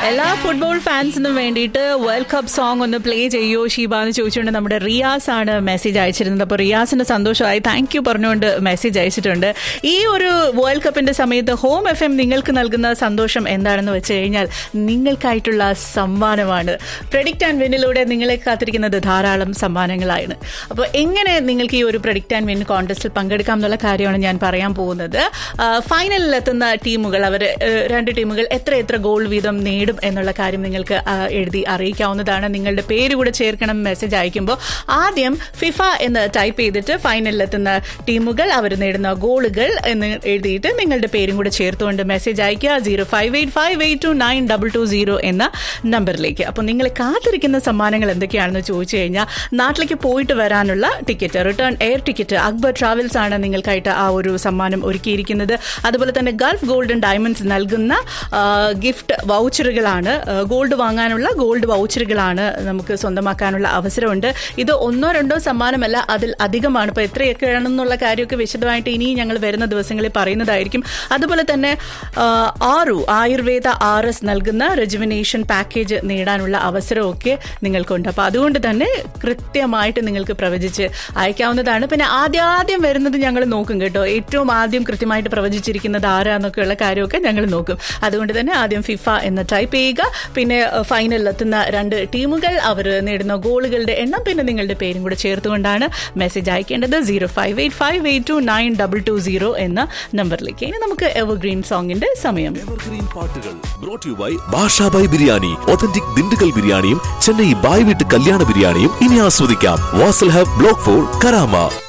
എല്ലാ ഫുട്ബോൾ ഫാൻസിനും വേണ്ടിയിട്ട് വേൾഡ് കപ്പ് സോങ് ഒന്ന് പ്ലേ ചെയ്യോ ഷീബ എന്ന് ചോദിച്ചുകൊണ്ട് നമ്മുടെ റിയാസ് ആണ് മെസ്സേജ് അയച്ചിരുന്നത് അപ്പോൾ റിയാസിന്റെ സന്തോഷമായി താങ്ക് യു പറഞ്ഞുകൊണ്ട് മെസ്സേജ് അയച്ചിട്ടുണ്ട് ഈ ഒരു വേൾഡ് കപ്പിന്റെ സമയത്ത് ഹോം എഫ് എം നിങ്ങൾക്ക് നൽകുന്ന സന്തോഷം എന്താണെന്ന് വെച്ച് കഴിഞ്ഞാൽ നിങ്ങൾക്കായിട്ടുള്ള സമ്മാനമാണ് പ്രഡിക്റ്റ് ആൻഡ് വിന്നിലൂടെ നിങ്ങളെ കാത്തിരിക്കുന്നത് ധാരാളം സമ്മാനങ്ങളാണ് അപ്പോൾ എങ്ങനെ നിങ്ങൾക്ക് ഈ ഒരു പ്രഡിക്റ്റ് ആൻഡ് വിൻ കോൺടെസ്റ്റിൽ പങ്കെടുക്കാം എന്നുള്ള കാര്യമാണ് ഞാൻ പറയാൻ പോകുന്നത് ഫൈനലിൽ എത്തുന്ന ടീമുകൾ അവർ രണ്ട് ടീമുകൾ എത്ര എത്ര ഗോൾ വീതം നേടും എന്നുള്ള കാര്യം നിങ്ങൾക്ക് ആ, എഴുതി അറിയിക്കാവുന്നതാണ് നിങ്ങളുടെ പേര് കൂടെ ചേർക്കണം മെസ്സേജ് അയക്കുമ്പോൾ ആദ്യം ഫിഫ എന്ന് ടൈപ്പ് ചെയ്തിട്ട് ഫൈനലിൽ എത്തുന്ന ടീമുകൾ അവർ നേടുന്ന ഗോളുകൾ എന്ന് എഴുതിയിട്ട് നിങ്ങളുടെ പേരും കൂടെ ചേർത്തുകൊണ്ട് മെസ്സേജ് അയക്കുക zero five eight five eight two nine double two zero എന്ന നമ്പറിലേക്ക് അപ്പോൾ നിങ്ങൾ കാത്തിരിക്കുന്ന സമ്മാനങ്ങൾ എന്തൊക്കെയാണെന്ന് ചോദിച്ചു കഴിഞ്ഞാൽ നാട്ടിലേക്ക് പോയിട്ട് വരാനുള്ള ticket return air ticket Akbar travels ആണ് നിങ്ങൾക്കായിട്ട് ആ ഒരു സമ്മാനം ഒരുക്കിയിരിക്കുന്നത് അതുപോലെ തന്നെ ഗൾഫ് ഗോൾഡൻ ഡയമണ്ട്സ് നൽകുന്ന ആ, ഗിഫ്റ്റ് വൗച്ചറുകളാണ് ആ, ഗോൾഡ് വാങ്ങാനുള്ള ഗോൾഡ് വൗച്ചറുകളാണ് നമുക്ക് സ്വന്തമാക്കാനുള്ള അവസരമുണ്ട് ഇത് ഒന്നോ രണ്ടോ സമ്മാനമല്ല അതിൽ അധികമാണ് ഇപ്പോൾ എത്രയൊക്കെ ആണെന്നുള്ള കാര്യമൊക്കെ വിശദമായിട്ട് ഇനി ഞങ്ങൾ വരുന്ന ദിവസങ്ങളിൽ പറയുന്നതായിരിക്കും അതുപോലെ തന്നെ ആ, ആറു ആയുർവേദ ആർ എസ് നൽകുന്ന റെജുവിനേഷൻ പാക്കേജ് നേടാനുള്ള അവസരമൊക്കെ നിങ്ങൾക്കുണ്ട് അപ്പോൾ അതുകൊണ്ട് തന്നെ കൃത്യമായിട്ട് നിങ്ങൾക്ക് പ്രവചിച്ച് അയക്കാവുന്നതാണ് പിന്നെ ആദ്യാദ്യം വരുന്നത് ഞങ്ങൾ നോക്കും കേട്ടോ ഏറ്റവും ആദ്യം കൃത്യമായിട്ട് പ്രവചിച്ചിരിക്കുന്നത് ആരാന്നൊക്കെയുള്ള കാര്യമൊക്കെ ഞങ്ങൾ നോക്കും അതുകൊണ്ട് തന്നെ ആദ്യം ഫിഫ എന്ന് ടൈപ്പ് ചെയ്യുക പിന്നെ ഫൈനലിൽ എത്തുന്ന രണ്ട് ടീമുകൾ അവർ നേടുന്ന ഗോളുകളുടെ എണ്ണം പിന്നെ നിങ്ങളുടെ പേരും കൂടെ ചേർത്തുകൊണ്ടാണ് മെസ്സേജ് അയക്കേണ്ടത് zero five eight five eight two nine double two zero എന്ന നമ്പറിലേക്ക് ഇനി നമുക്ക് എവർഗ്രീൻ സോങ്ങിന്റെ സമയം എവർഗ്രീൻ പാട്ടുകൾ brought you by Basha by biryani authentic Dindigul ബിരിയാണിയും ചെന്നൈ ബായ് വീട്ട് കല്യാണ ബിരിയാണിയും ഇനി ആസ്വദിക്കാം Vasal hub block four Karama